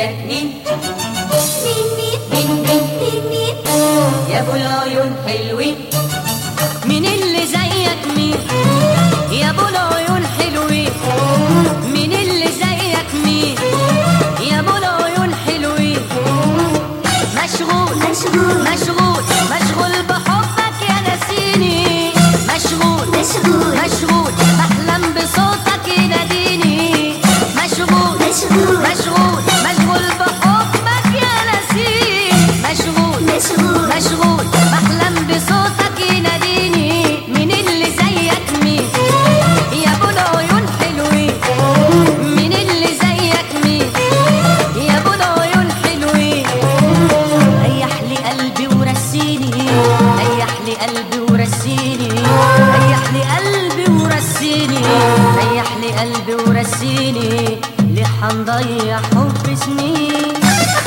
زيك مين مين مين مين مين مين يا ابو العيون حلوين مين اللي زيك مين يا ابو العيون حلوين مين اللي زيك مين يا ابو العيون حلوين مشغول مشغول مشغول مشغول بحبك يا نسيني مشغول مشغول مشغول بحلم بصوتك يناديني مشغول مشغول مشغول مشغول بحبك يا نسيني مشغول مشغول مشغول بحلم بصوتك يناديني مين اللي زيك مين يا ابو العيون حلوين مين اللي زيك مين يا ابو العيون حلوين ريح لي قلبي ورسيني ريح لي قلبي ورسيني ريح لي قلبي ورسيني ريح لي قلبي ورسيني ليه حنضيع حب سنين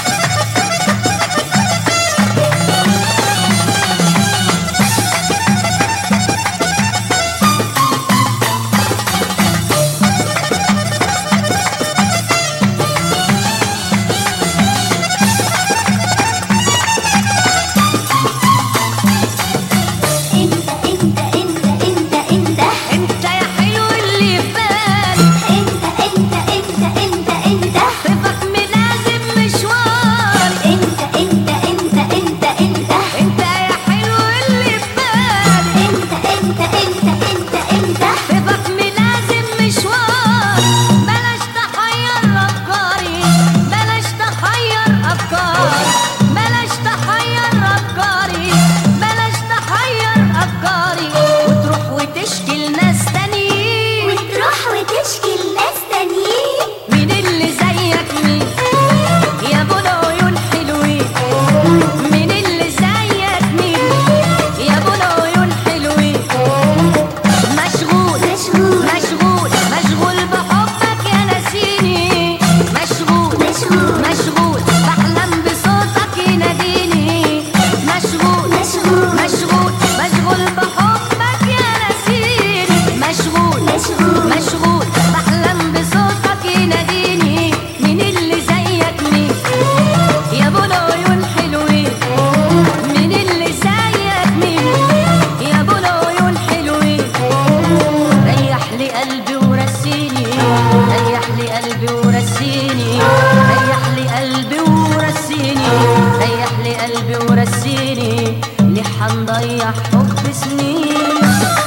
انت انت انت انت انت انت يا حلو اللي في بالي انت انت انت انت انت طيبك ملازم مشوار انت انت انت انت انت انت يا حلو اللي في بالي انت انت انت انت انت طيبك ملازم مشوار بلاش تحير افكاري بلاش تحير افكاري بلاش تحير افكاري بلاش تحير افكاري وتروح وتشكي لناس تانيين وتروح وتشكي الناس تانيين مين اللي زيك مين يا ابو العيون حلوين مين اللي زيك مين يا ابو العيون حلوين مشغول مشغول مشغول مشغول بحبك يا نسيني مشغول مشغول مشغول بحلم بصوتك يناديني مشغول مشغول مشغول مشغول بحبك يا نسيني مشغول مشغول مشغول بحلم بصوتك يناديني مين اللي زيك مين يا ابو العيون حلوين مين اللي زيك مين يا ابو العيون حلوين ريح لي قلبي ورسيني ريح لي قلبي ورسيني ريح لي قلبي ورسيني ريح لي قلبي ورسيني ليه حنضيع حب سنين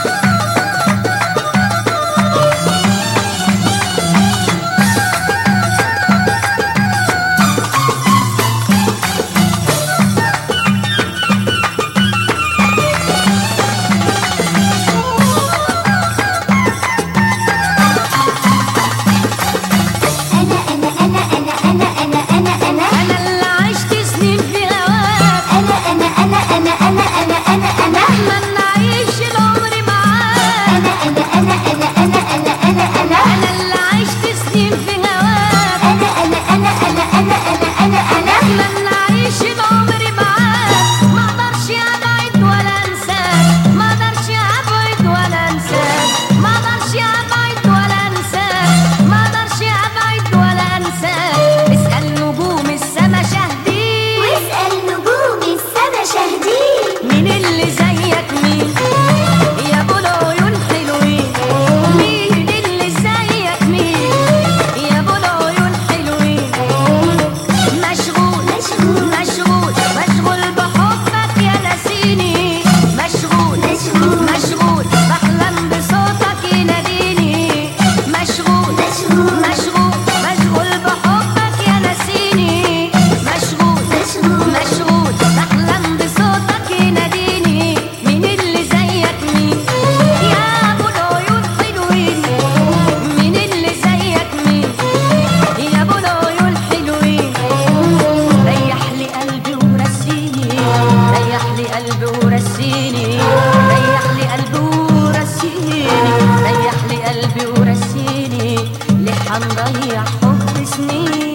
انا انا انا انا انا انا انا انا انا اللي عشت سنين في هواك انا انا انا انا انا انا انا انا اتمنى اعيش العمر معاك انا انا انا انا انا انا انا انا انا اللي عشت سنين في هواك انا انا انا انا انا انا انا انا اتمنى اعيش العمر معاك ما اقدرش ابعد ولا انساك ما اقدرش ابعد ولا انساك ما اقدرش ابعد ولا انساك ما اقدرش ابعد ولا انساك اسال نجوم السما شاهدين واسأل نجوم السما شاهدين مين اللي زيك مين يا ابو العيون حلوين مين اللي زيك مين يا ابو العيون حلوين مشغول مشغول مشغول مشغول بحبك يا نسيني مشغول مشغول مشغول بحلم بصوتك يناديني مشغول مشغول مشغول مشغول بحبك يا نسيني مشغول مشغول مشغول بحلم بصوتك يناديني مين اللي زيك مين يا ابو العيون حلوين مين اللي زيك مين يا ابو العيون حلوين ريح لي قلبي ورسيني ريح لي قلبي ورسيني ريح لي قلبي ورسيني ريح لي قلبي ورسيني ليه حنضيع حب سنين